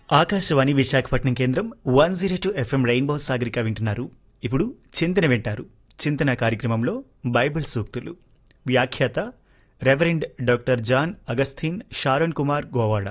ఆకాశవాణి విశాఖపట్నం కేంద్రం one zero two FM Rainbow Sagarika వింటున్నారు ఇప్పుడు చింతన వింటారు చింతన కార్యక్రమంలో బైబిల్ సూక్తులు వ్యాఖ్యాత reverend doctor John Augustine Sharon Kumar Govada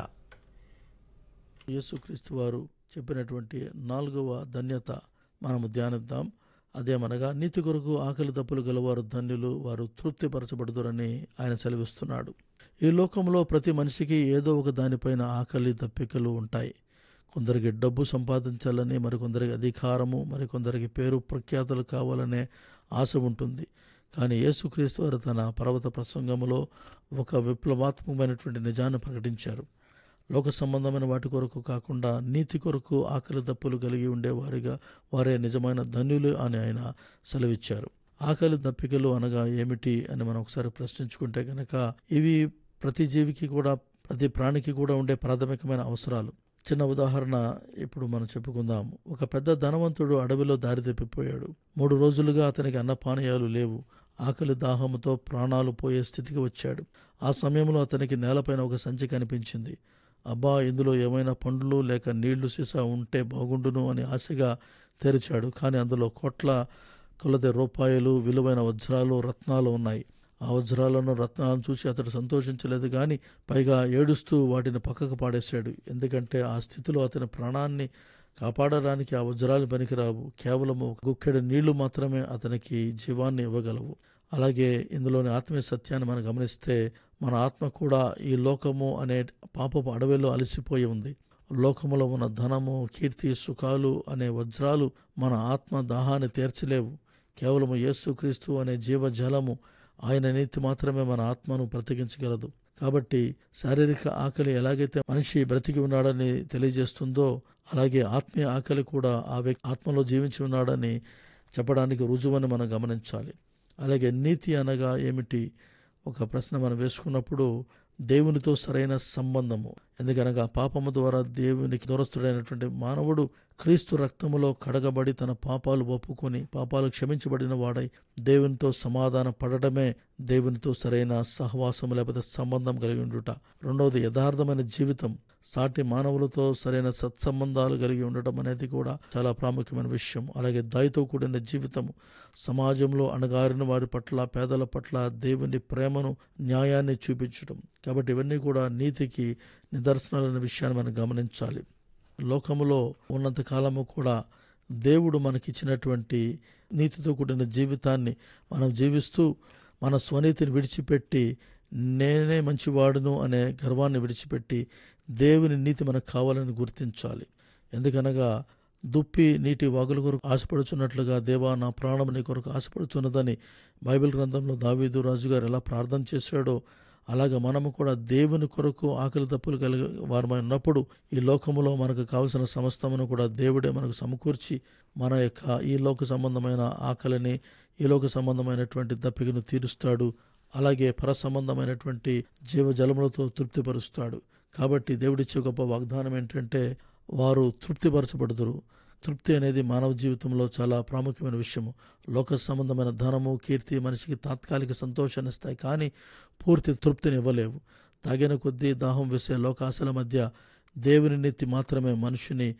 యేసుక్రీస్తు వారు చెప్పినటువంటి నాలుగవ ధన్యత మనము ధ్యానిద్దాం అదేమనగా నీతి కొరకు ఆకలి దప్పులు గలవారు ధన్యులు వారు తృప్తిపరచబడుదురని ఆయన సెలవిస్తున్నాడు ఈ లోకంలో ప్రతి మనిషికి ఏదో ఒక దానిపైన ఆకలి దప్పికలు ఉంటాయి కొందరికి డబ్బు సంపాదించాలని మరికొందరికి అధికారము మరికొందరికి పేరు ప్రఖ్యాతులు కావాలనే ఆశ ఉంటుంది కానీ యేసుక్రీస్తు వారు తన పర్వత ప్రసంగంలో ఒక విప్లవాత్మకమైనటువంటి నిజాన్ని ప్రకటించారు లోక సంబంధమైన వాటి కొరకు కాకుండా నీతి కొరకు ఆకలి దప్పులు కలిగి ఉండేవారిగా వారే నిజమైన ధన్యులు అని ఆయన సెలవిచ్చారు ఆకలి దప్పికలు అనగా ఏమిటి అని మనం ఒకసారి ప్రశ్నించుకుంటే కనుక ఇవి ప్రతి జీవికి కూడా ప్రతి ప్రాణికి కూడా ఉండే ప్రాథమికమైన అవసరాలు చిన్న ఉదాహరణ ఇప్పుడు మనం చెప్పుకుందాం ఒక పెద్ద ధనవంతుడు అడవిలో దారి తప్పిపోయాడు మూడు రోజులుగా అతనికి అన్నపానీయాలు లేవు ఆకలి దాహముతో ప్రాణాలు పోయే స్థితికి వచ్చాడు ఆ సమయంలో అతనికి నేలపైన ఒక సంచి కనిపించింది అబ్బా ఇందులో ఏమైనా పండ్లు లేక నీళ్లు సీసా ఉంటే బాగుండును అని ఆశగా తెరిచాడు కానీ అందులో కోట్ల కొలది రూపాయలు విలువైన వజ్రాలు రత్నాలు ఉన్నాయి ఆ వజ్రాలను రత్నాలను చూసి అతడు సంతోషించలేదు కానీ పైగా ఏడుస్తూ వాటిని పక్కకు పాడేశాడు ఎందుకంటే ఆ స్థితిలో అతని ప్రాణాన్ని కాపాడడానికి ఆ వజ్రాలు పనికిరావు కేవలం ఒక గుక్కెడు నీళ్లు మాత్రమే అతనికి జీవాన్ని ఇవ్వగలవు అలాగే ఇందులోని ఆత్మీయ సత్యాన్ని మనం గమనిస్తే మన ఆత్మ కూడా ఈ లోకము అనే పాపపు అడవిలో అలసిపోయి ఉంది లోకములో ఉన్న ధనము కీర్తి సుఖాలు అనే వజ్రాలు మన ఆత్మ దాహాన్ని తీర్చలేవు కేవలము యేసుక్రీస్తు అనే జీవజలము ఆయన నీతి మాత్రమే మన ఆత్మను బ్రతికించగలదు కాబట్టి శారీరక ఆకలి ఎలాగైతే మనిషి బ్రతికి ఉన్నాడని తెలియజేస్తుందో అలాగే ఆత్మీయ ఆకలి కూడా ఆ వ్యక్తి ఆత్మలో జీవించి ఉన్నాడని చెప్పడానికి రుజువని మనం గమనించాలి అలాగే నీతి అనగా ఏమిటి ఒక ప్రశ్న మనం వేసుకున్నప్పుడు దేవునితో సరైన సంబంధము ఎందుకనగా పాపము ద్వారా దేవునికి దూరస్తుడైనటువంటి మానవుడు క్రీస్తు రక్తములో కడగబడి తన పాపాలు ఒప్పుకొని పాపాలు క్షమించబడిన వాడై దేవునితో సమాధాన పడటమే దేవునితో సరైన సహవాసం లేకపోతే సంబంధం కలిగి ఉండుట రెండవది యథార్థమైన జీవితం సాటి మానవులతో సరైన సత్సంబంధాలు కలిగి ఉండటం అనేది కూడా చాలా ప్రాముఖ్యమైన విషయం అలాగే దయతో కూడిన జీవితము సమాజంలో అణగారిన వారి పట్ల పేదల పట్ల దేవుని ప్రేమను న్యాయాన్ని చూపించడం కాబట్టి ఇవన్నీ కూడా నీతికి నిదర్శనాలనే విషయాన్ని మనం గమనించాలి లోకములో ఉన్నంత కాలము కూడా దేవుడు మనకిచ్చినటువంటి నీతితో కూడిన జీవితాన్ని మనం జీవిస్తూ మన స్వనీతిని విడిచిపెట్టి నేనే మంచివాడును అనే గర్వాన్ని విడిచిపెట్టి దేవుని నీతి మనకు కావాలని గుర్తించాలి ఎందుకనగా దుప్పి నీటి వాగుల కొరకు ఆశపడుచున్నట్లుగా దేవా నా ప్రాణం నీ కొరకు ఆశపడుచున్నదని బైబిల్ గ్రంథంలో దావీదు రాజు గారు ఎలా ప్రార్థన చేశాడో అలాగే మనము కూడా దేవుని కొరకు ఆకలి తప్పులు కలిగి వారమై ఉన్నప్పుడు ఈ లోకములో మనకు కావలసిన సమస్తమును కూడా దేవుడే మనకు సమకూర్చి మన యొక్క ఈ లోక సంబంధమైన ఆకలిని ఈ లోక సంబంధమైనటువంటి దప్పికను తీరుస్తాడు అలాగే పర సంబంధమైనటువంటి జీవజలములతో తృప్తిపరుస్తాడు కాబట్టి దేవుడిచ్చే గొప్ప వాగ్దానం ఏంటంటే వారు తృప్తిపరచబడుదురు తృప్తి అనేది మానవ జీవితంలో చాలా ప్రాముఖ్యమైన విషయము లోక సంబంధమైన ధనము కీర్తి మనిషికి తాత్కాలిక సంతోషాన్ని ఇస్తాయి కానీ పూర్తి తృప్తిని ఇవ్వలేవు తాగిన కొద్దీ దాహం వేసే లోకాశల మధ్య దేవుని నీతి మాత్రమే మనుషుని